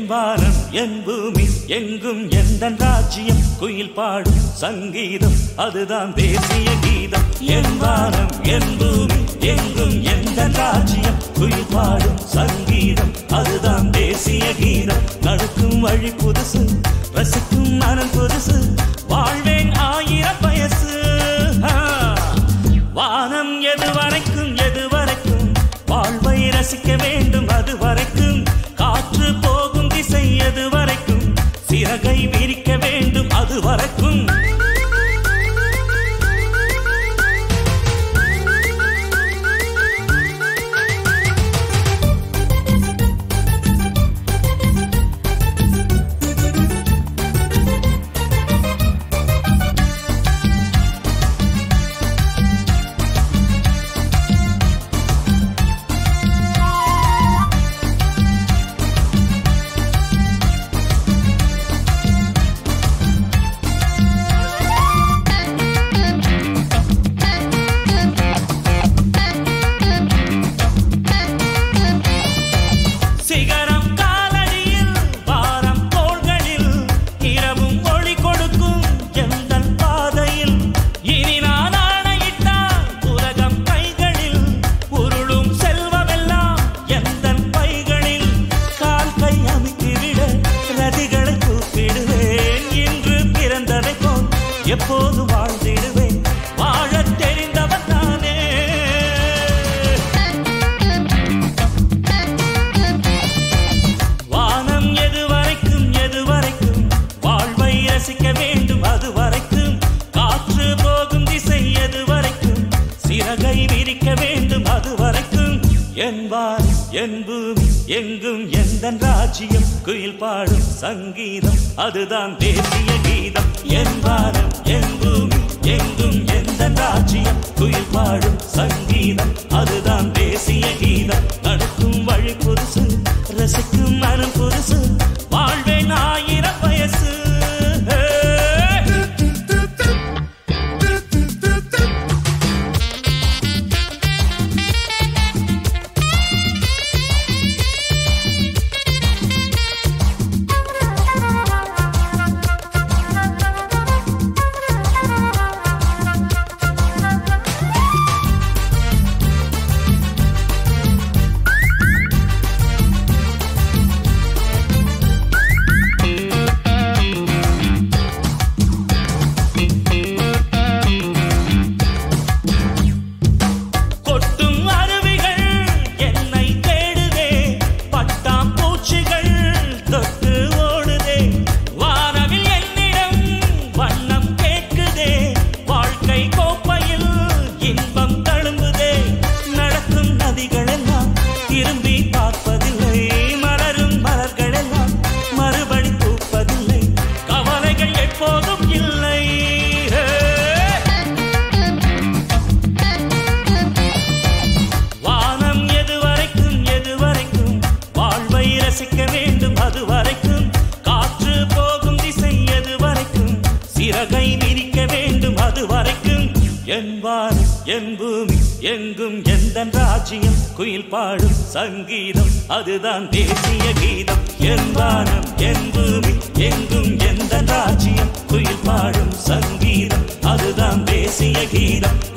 வானம் என் பூமி எங்கும் எந்த ராஜ்யம் குயில் பாடும் சங்கீதம் அதுதான் தேசிய கீதம் என் வானம் என் பூமி எங்கும் எந்த ராஜ்யம் குயில் பாடும் சங்கீதம் அதுதான் தேசிய கீதம் நடக்கும் வழி புதுசு ரசிக்கும் மனம் புதுசு வாழ்வேன் ஆயிரம் வயசு ஆ. வானம் எது வரைக்கும் எது வரைக்கும் வாழ்வை ரசிக்க வேண்டும் அது வரைக்கும் காற்று போகும் திசை எது வரைக்கும் சிறகை விரிக்க வேண்டும் அது வரைக்கும் சிகரம் காலடியில் வாரம் தோள்களில் இரவும் ஒளி கொடுக்கும் எந்தன் பாதையில் இனி நான் ஆணையிட்டால் உலகம் கைகளில் உருளும் செல்வமெல்லாம் எந்தன் பைகளில் கால் கை அமைத்துவிட ரதிகளை கூப்பிடுவேன் இன்று பிறந்ததை போல் எப்போது வாழ்ந்திடுவேன் வாழத் தெரிந்தவன் நானே வானம் எது வரைக்கும் எது வரைக்கும் வாழ்வை ரசிக்க வேண்டும் அது வரைக்கும் காற்று போகும் திசை எது வரைக்கும் சிறகை விரிக்க வேண்டும் அது வரைக்கும் என் வான் என் பூமி எங்கும் எந்த ராஜ்யம் குயில் பாடும் சங்கீதம் அதுதான் தேசிய கீதம் என் வானம் என் பூமி எங்கும் எந்த ராஜ்யம் குயில் பாடும் சங்கீதம் அதுதான் தேசிய கீதம் நடக்கும் வழி புதுசு ரசிக்கும் மனம் புதுசு வாழ்வேன் ஆயிரம் வயசு கொட்டும் அருவிகள் என்னை தேடுதே பட்டாம் பூச்சிகள் தொட்டு ஓடுதே வானவில் என்னிடம் வண்ணம் கேட்குதே வாழ்க்கை கோப்பையில் இன்பம் தழும்புதே நடக்கும் நதிகள் எல்லாம் திரும்பி பார்ப்பதில்லை மலரும் மலர்கள் எல்லாம் மறுபடி பூப்பதில்லை கவலைகள் எப்போதும் இல்லை ஹே! வானம் எது வரைக்கும் எது வரைக்கும் வாழ்வை ரசிக்க வேண்டும் அது வரைக்கும் காற்று போகும் திசை எது வரைக்கும் சிறகை விரிக்க வேண்டும் அது வரைக்கும் என் வானம் என் பூமி எங்கும் எந்த ராஜ்யம் குயில் பாடும் சங்கீதம் அதுதான் தேசிய கீதம் என் வானம் என் பூமி எங்கும் எந்த ராஜ்யம் குயில் பாடும் சங்கீதம் அதுதான் தேசிய கீதம்